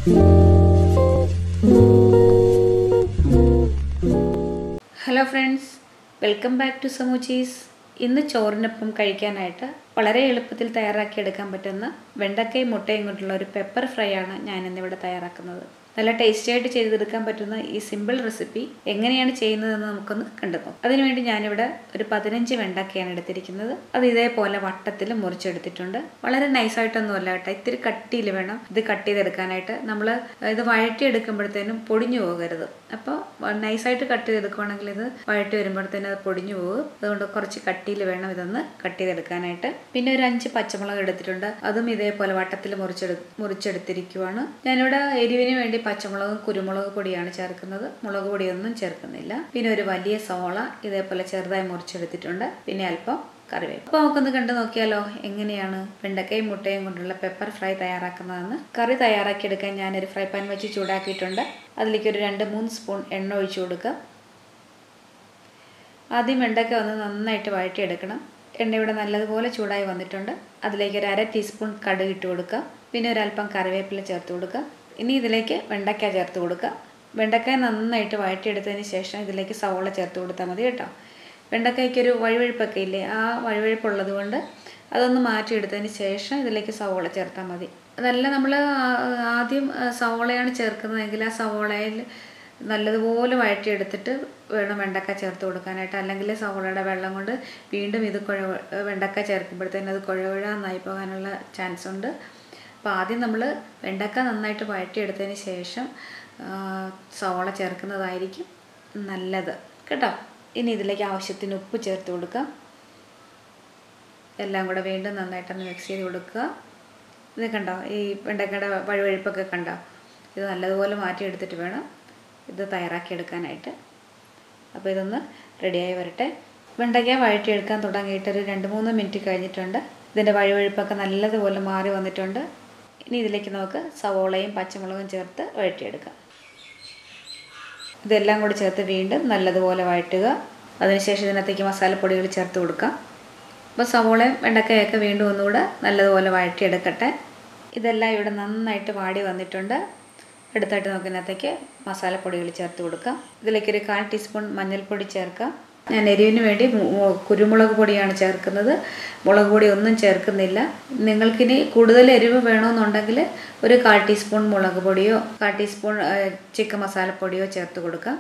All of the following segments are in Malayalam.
hello friends welcome back to സമൂച്ചീസ് ഇന്ന് ചോറിനൊപ്പം കഴിക്കാനായിട്ട് വളരെ എളുപ്പത്തിൽ തയ്യാറാക്കി എടുക്കാൻ പറ്റുന്ന വെണ്ടക്കയും മുട്ടയും കൊണ്ടുള്ള ഒരു പെപ്പർ ഫ്രൈ ആണ് ഞാൻ ഇന്നിവിടെ തയ്യാറാക്കുന്നത് നല്ല ടേസ്റ്റി ആയിട്ട് ചെയ്തെടുക്കാൻ പറ്റുന്ന ഈ സിമ്പിൾ റെസിപ്പി എങ്ങനെയാണ് ചെയ്യുന്നതെന്ന് നമുക്കൊന്ന് കണ്ടെത്തും അതിനുവേണ്ടി ഞാനിവിടെ ഒരു പതിനഞ്ച് വെണ്ടക്കയാണ് എടുത്തിരിക്കുന്നത് അത് ഇതേപോലെ വട്ടത്തിൽ മുറിച്ചെടുത്തിട്ടുണ്ട് വളരെ നൈസായിട്ടൊന്നും അല്ല കേട്ടോ ഇത്തിരി കട്ടിയിൽ വേണം ഇത് കട്ട് ചെയ്തെടുക്കാനായിട്ട് നമ്മൾ ഇത് വഴറ്റി എടുക്കുമ്പോഴത്തേനും പൊടിഞ്ഞു പോകരുത് അപ്പോൾ നൈസായിട്ട് കട്ട് ചെയ്തെടുക്കുവാണെങ്കിൽ ഇത് വഴറ്റി വരുമ്പോഴത്തേനും അത് പൊടിഞ്ഞു പോകും അതുകൊണ്ട് കുറച്ച് കട്ടിയിൽ വേണം ഇതൊന്ന് കട്ട് ചെയ്തെടുക്കാനായിട്ട് പിന്നെ ഒരു അഞ്ച് പച്ചമുളക് എടുത്തിട്ടുണ്ട് അതും ഇതേപോലെ വട്ടത്തിൽ മുറിച്ചെടു മുറിച്ചെടുത്തിരിക്കുവാണ് ഞാനിവിടെ എരിവിന് വേണ്ടി പച്ചമുളകും കുരുമുളക് പൊടിയാണ് ചേർക്കുന്നത് മുളക് പൊടിയൊന്നും ചേർക്കുന്നില്ല പിന്നെ ഒരു വലിയ സോള ഇതേപോലെ ചെറുതായി മുറിച്ചെടുത്തിട്ടുണ്ട് പിന്നെ അല്പം കറിവേപ്പ് അപ്പോൾ നമുക്കൊന്ന് കണ്ടു നോക്കിയാലോ എങ്ങനെയാണ് വെണ്ടക്കയും മുട്ടയും കൊണ്ടുള്ള പെപ്പർ ഫ്രൈ തയ്യാറാക്കുന്നതെന്ന് കറി തയ്യാറാക്കിയെടുക്കാൻ ഞാനൊരു ഫ്രൈ പാൻ വെച്ച് ചൂടാക്കിയിട്ടുണ്ട് അതിലേക്ക് ഒരു രണ്ട് മൂന്ന് സ്പൂൺ എണ്ണ ഒഴിച്ചു കൊടുക്കുക ആദ്യം വെണ്ടക്ക ഒന്ന് നന്നായിട്ട് വഴറ്റിയെടുക്കണം എണ്ണ ഇവിടെ നല്ലതുപോലെ ചൂടായി വന്നിട്ടുണ്ട് അതിലേക്ക് ഒരു അര ടീസ്പൂൺ കടുക് ഇട്ട് കൊടുക്കുക പിന്നെ ഒരല്പം കറിവേപ്പില ചേർത്ത് കൊടുക്കുക ഇനി ഇതിലേക്ക് വെണ്ടക്ക ചേർത്ത് കൊടുക്കുക വെണ്ടക്ക നന്നായിട്ട് വഴറ്റിയെടുത്തതിന് ശേഷം ഇതിലേക്ക് സവോള ചേർത്ത് കൊടുത്താൽ മതി കേട്ടോ വെണ്ടക്കായ്ക്ക് ഒരു വഴുവഴുപ്പൊക്കെ ഇല്ലേ ആ വഴുവഴുപ്പുള്ളത് കൊണ്ട് അതൊന്ന് മാറ്റിയെടുത്തതിന് ശേഷം ഇതിലേക്ക് സവോള ചേർത്താൽ മതി അതല്ല നമ്മൾ ആദ്യം സവോളയാണ് ചേർക്കുന്നതെങ്കിൽ ആ സവോളയിൽ നല്ലതുപോലെ വഴറ്റിയെടുത്തിട്ട് വേണം വെണ്ടക്ക ചേർത്ത് കൊടുക്കാനായിട്ട് അല്ലെങ്കിൽ സവോളയുടെ വെള്ളം കൊണ്ട് വീണ്ടും ഇത് കുഴ വെണ്ടക്ക ചേർക്കുമ്പോഴത്തേനും അത് കുഴകുഴാന്നായി പോകാനുള്ള ചാൻസ് ഉണ്ട് അപ്പോൾ ആദ്യം നമ്മൾ വെണ്ടക്ക നന്നായിട്ട് വഴറ്റിയെടുത്തതിന് ശേഷം സവോള ചേർക്കുന്നതായിരിക്കും നല്ലത് കേട്ടോ ഇനി ഇതിലേക്ക് ആവശ്യത്തിന് ഉപ്പ് ചേർത്ത് കൊടുക്കാം എല്ലാം കൂടെ വീണ്ടും നന്നായിട്ടൊന്ന് മിക്സ് ചെയ്ത് കൊടുക്കുക ഇത് കണ്ടോ ഈ വെണ്ടക്കയുടെ വഴുവഴുപ്പൊക്കെ കണ്ടോ ഇത് നല്ലതുപോലെ മാറ്റിയെടുത്തിട്ട് വേണം ഇത് തയ്യാറാക്കിയെടുക്കാനായിട്ട് അപ്പോൾ ഇതൊന്ന് റെഡിയായി വരട്ടെ വെണ്ടയ്ക്ക വഴറ്റിയെടുക്കാൻ തുടങ്ങിയിട്ട് ഒരു രണ്ട് മൂന്ന് മിനിറ്റ് കഴിഞ്ഞിട്ടുണ്ട് ഇതിൻ്റെ വഴുവഴുപ്പൊക്കെ നല്ലതുപോലെ മാറി വന്നിട്ടുണ്ട് ഇനി ഇതിലേക്ക് നമുക്ക് സവോളയും പച്ചമുളകും ചേർത്ത് വഴറ്റിയെടുക്കാം ഇതെല്ലാം കൂടി ചേർത്ത് വീണ്ടും നല്ലതുപോലെ വഴറ്റുക അതിനുശേഷം ഇതിനകത്തേക്ക് മസാലപ്പൊടികൾ ചേർത്ത് കൊടുക്കാം അപ്പോൾ സവോളയും വെണ്ടക്കയൊക്കെ വീണ്ടും ഒന്നുകൂടെ നല്ലതുപോലെ വഴറ്റിയെടുക്കട്ടെ ഇതെല്ലാം ഇവിടെ നന്നായിട്ട് വാടി വന്നിട്ടുണ്ട് എടുത്തായിട്ട് നമുക്ക് ഇതിനകത്തേക്ക് മസാലപ്പൊടികൾ ചേർത്ത് കൊടുക്കാം ഇതിലേക്ക് ഒരു കാൽ ടീസ്പൂൺ മഞ്ഞൾപ്പൊടി ചേർക്കാം ഞാൻ എരിവിന് വേണ്ടി കുരുമുളക് പൊടിയാണ് ചേർക്കുന്നത് മുളക് പൊടി ഒന്നും ചേർക്കുന്നില്ല നിങ്ങൾക്കിനി കൂടുതൽ എരിവ് വേണമെന്നുണ്ടെങ്കിൽ ഒരു കാൽ ടീസ്പൂൺ മുളക് പൊടിയോ കാൽ ടീസ്പൂൺ ചിക്കൻ മസാലപ്പൊടിയോ ചേർത്ത് കൊടുക്കാം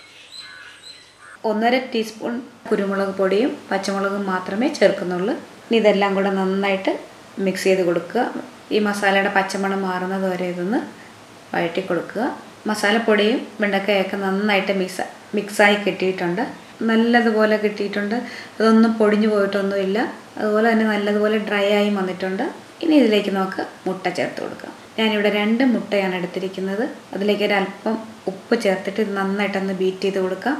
ഒന്നര ടീസ്പൂൺ കുരുമുളക് പൊടിയും പച്ചമുളകും മാത്രമേ ചേർക്കുന്നുള്ളൂ ഇനി ഇതെല്ലാം കൂടെ നന്നായിട്ട് മിക്സ് ചെയ്ത് കൊടുക്കുക ഈ മസാലയുടെ പച്ചമണം മാറുന്നത് വരെ ഇതൊന്ന് വഴറ്റി കൊടുക്കുക മസാലപ്പൊടിയും വെണ്ടക്കയൊക്കെ നന്നായിട്ട് മിക്സ് മിക്സായി കിട്ടിയിട്ടുണ്ട് നല്ലതുപോലെ കിട്ടിയിട്ടുണ്ട് അതൊന്നും പൊടിഞ്ഞു പോയിട്ടൊന്നുമില്ല അതുപോലെ തന്നെ നല്ലതുപോലെ ഡ്രൈ ആയി വന്നിട്ടുണ്ട് ഇനി ഇതിലേക്ക് നമുക്ക് മുട്ട ചേർത്ത് കൊടുക്കാം ഞാനിവിടെ രണ്ട് മുട്ടയാണ് എടുത്തിരിക്കുന്നത് അതിലേക്ക് ഒരു അല്പം ഉപ്പ് ചേർത്തിട്ട് ഇത് നന്നായിട്ടൊന്ന് ബീറ്റ് ചെയ്ത് കൊടുക്കാം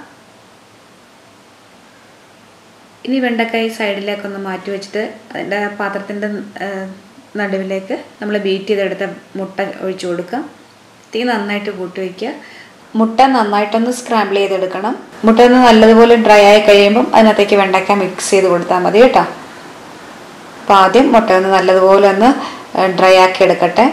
ഇനി വെണ്ടക്കായി സൈഡിലേക്കൊന്ന് മാറ്റി വെച്ചിട്ട് അതിൻ്റെ പാത്രത്തിൻ്റെ നടുവിലേക്ക് നമ്മൾ ബീറ്റ് ചെയ്തെടുത്ത മുട്ട ഒഴിച്ചു കൊടുക്കാം തീ നന്നായിട്ട് കൂട്ടി വയ്ക്കുക മുട്ട നന്നായിട്ടൊന്ന് സ്ക്രാമ്പിൾ ചെയ്തെടുക്കണം മുട്ട ഒന്ന് നല്ലതുപോലെ ഡ്രൈ ആയി കഴിയുമ്പം അതിനകത്തേക്ക് വെണ്ടയ്ക്ക മിക്സ് ചെയ്ത് കൊടുത്താൽ മതി കേട്ടോ അപ്പോൾ ആദ്യം മുട്ട ഒന്ന് നല്ലതുപോലെ ഒന്ന് ഡ്രൈ ആക്കി എടുക്കട്ടെ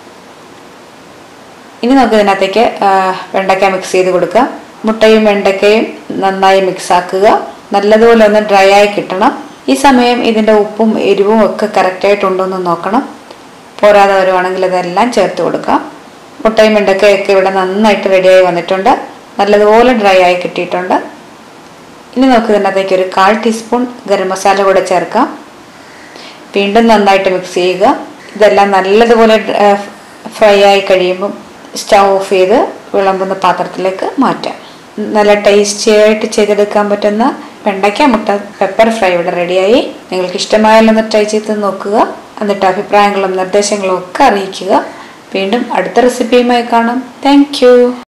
ഇനി നമുക്ക് ഇതിനകത്തേക്ക് വെണ്ടയ്ക്ക മിക്സ് ചെയ്ത് കൊടുക്കുക മുട്ടയും വെണ്ടയ്ക്കയും നന്നായി മിക്സ് ആക്കുക നല്ലതുപോലെ ഒന്ന് ഡ്രൈ ആയി കിട്ടണം ഈ സമയം ഇതിൻ്റെ ഉപ്പും എരിവും ഒക്കെ കറക്റ്റായിട്ടുണ്ടോ എന്ന് നോക്കണം പോരാതെ വരുവാണെങ്കിൽ ഇതെല്ലാം ചേർത്ത് കൊടുക്കാം മുട്ടയും വെണ്ടക്കയൊക്കെ ഇവിടെ നന്നായിട്ട് റെഡിയായി വന്നിട്ടുണ്ട് നല്ലതുപോലെ ഡ്രൈ ആയി കിട്ടിയിട്ടുണ്ട് ഇനി നമുക്ക് ഇതിനകത്തേക്ക് ഒരു കാൽ ടീസ്പൂൺ ഗരം മസാല കൂടെ ചേർക്കാം വീണ്ടും നന്നായിട്ട് മിക്സ് ചെയ്യുക ഇതെല്ലാം നല്ലതുപോലെ ഫ്രൈ ആയി കഴിയുമ്പം സ്റ്റൗ ഓഫ് ചെയ്ത് വിളമ്പുന്ന പാത്രത്തിലേക്ക് മാറ്റാം നല്ല ടേസ്റ്റി ആയിട്ട് ചെയ്തെടുക്കാൻ പറ്റുന്ന വെണ്ടയ്ക്ക മുട്ട പെപ്പർ ഫ്രൈ ഇവിടെ റെഡിയായി നിങ്ങൾക്ക് ഇഷ്ടമായാലൊന്ന് ട്രൈ ചെയ്ത് നോക്കുക എന്നിട്ട് അഭിപ്രായങ്ങളും നിർദ്ദേശങ്ങളും ഒക്കെ അറിയിക്കുക വീണ്ടും അടുത്ത റെസിപ്പിയുമായി കാണാം താങ്ക്